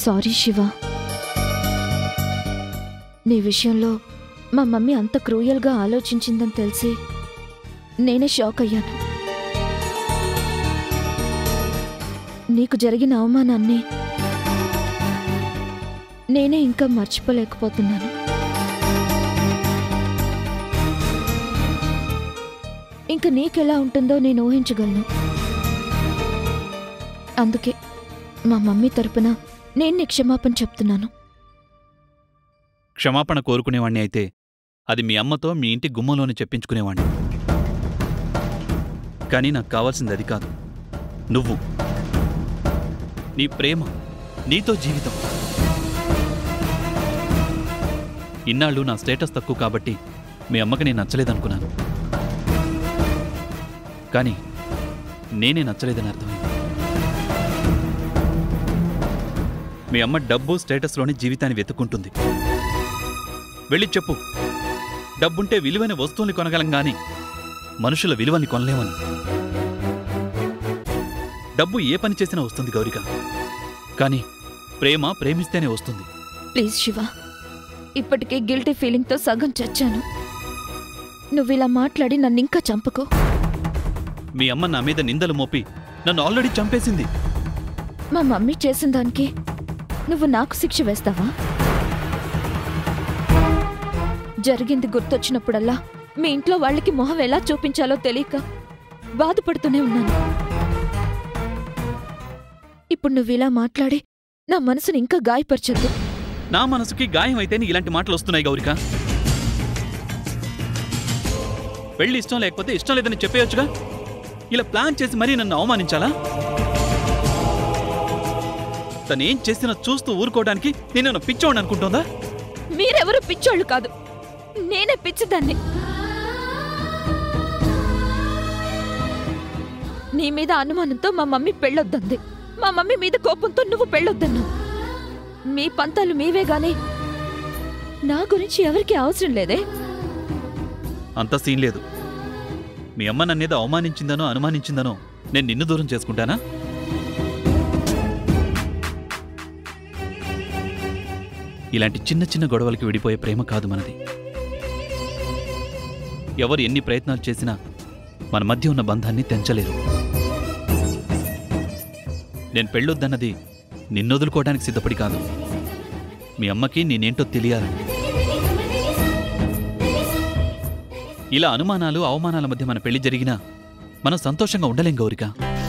sorry Shiva నీ విషయంలో మా మమ్మీ అంత క్రూయల్గా ఆలోచించిందని తెలిసి నేనే షాక్ అయ్యాను నీకు జరిగిన అవమానాన్ని నేనే ఇంకా మర్చిపోలేకపోతున్నాను ఇంక నీకెలా ఉంటుందో నేను ఊహించగలను అందుకే మా మమ్మీ తరపున నేను నీ క్షమాపణ చెప్తున్నాను క్షమాపణ కోరుకునేవాణ్ణి అయితే అది మీ అమ్మతో మీ ఇంటి గుమ్మంలోనే చెప్పించుకునేవాణ్ణి కానీ నాకు కావాల్సింది అది కాదు నువ్వు నీ ప్రేమ నీతో జీవితం ఇన్నాళ్ళు నా స్టేటస్ తక్కువ కాబట్టి మీ అమ్మకి నేను నచ్చలేదనుకున్నాను కానీ నేనే నచ్చలేదని అర్థమైంది మీ అమ్మ డబ్బు స్టేటస్లోని జీవితాన్ని వెతుక్కుంటుంది వెళ్ళి చెప్పు డబ్బుంటే విలువైన వస్తువుల్ని కొనగలం గాని మనుషుల విలువని కొనలేమని డబ్బు ఏ పని చేసినా వస్తుంది గౌరిక కానీ ప్రేమ ప్రేమిస్తేనే వస్తుంది ప్లీజ్ శివ ఇప్పటికే గిల్టీ ఫీలింగ్తో సగం చచ్చాను నువ్వు ఇలా మాట్లాడి నన్ను ఇంకా చంపకు మీ అమ్మ నా మీద నిందలు మోపి నన్ను ఆల్రెడీ చంపేసింది మా మమ్మీ చేసిన దానికి నువ్వు నాకు శిక్ష వేస్తావా జరిగింది గుర్తొచ్చినప్పుడల్లా మీ ఇంట్లో వాళ్ళకి మొహం ఎలా చూపించాలో తెలియక బాధపడుతూనే ఉన్నాను ఇప్పుడు నువ్వు ఇలా మాట్లాడి నా మనసుని ఇంకా గాయపరచద్దు నా మనసుకి గాయం అయితేనే ఇలాంటి మాటలు వస్తున్నాయి గౌరిక పెళ్లి ఇష్టం లేకపోతే ఇష్టం లేదని చెప్పేయొచ్చుగా ఇలా ప్లాన్ చేసి మరీ నన్ను అవమానించాలా తనేం చేసినా చూస్తూ ఊరుకోవడానికి నేను నన్ను పిచ్చోడిని అనుకుంటోందా మీరెవరు పిచ్చోళ్ళు కాదు నేనే పిచ్చిదాన్ని నీ మీద అనుమానంతో మా మమ్మీ పెళ్ళొద్దంది మా మమ్మీ మీద కోపంతో నువ్వు పెళ్ళొద్దన్నావు మీ పంతాలు మీవే గాని నా గురించి ఎవరికి అవసరం లేదే అంత సీన్ లేదు మీ అమ్మ నన్నేదో అవమానించిందనో అనుమానించిందనో నేను నిన్ను దూరం చేసుకుంటానా ఇలాంటి చిన్న చిన్న గొడవలకి విడిపోయే ప్రేమ కాదు మనది ఎవరు ఎన్ని ప్రయత్నాలు చేసినా మన మధ్య ఉన్న బంధాన్ని తెంచలేరు నేను పెళ్ళొద్దన్నది నిన్నొదులుకోవడానికి సిద్ధపడి కాదు మీ అమ్మకి నేనేంటో తెలియాలని ఇలా అనుమానాలు అవమానాల మధ్య మన పెళ్లి జరిగినా మనం సంతోషంగా ఉండలేం గౌరిక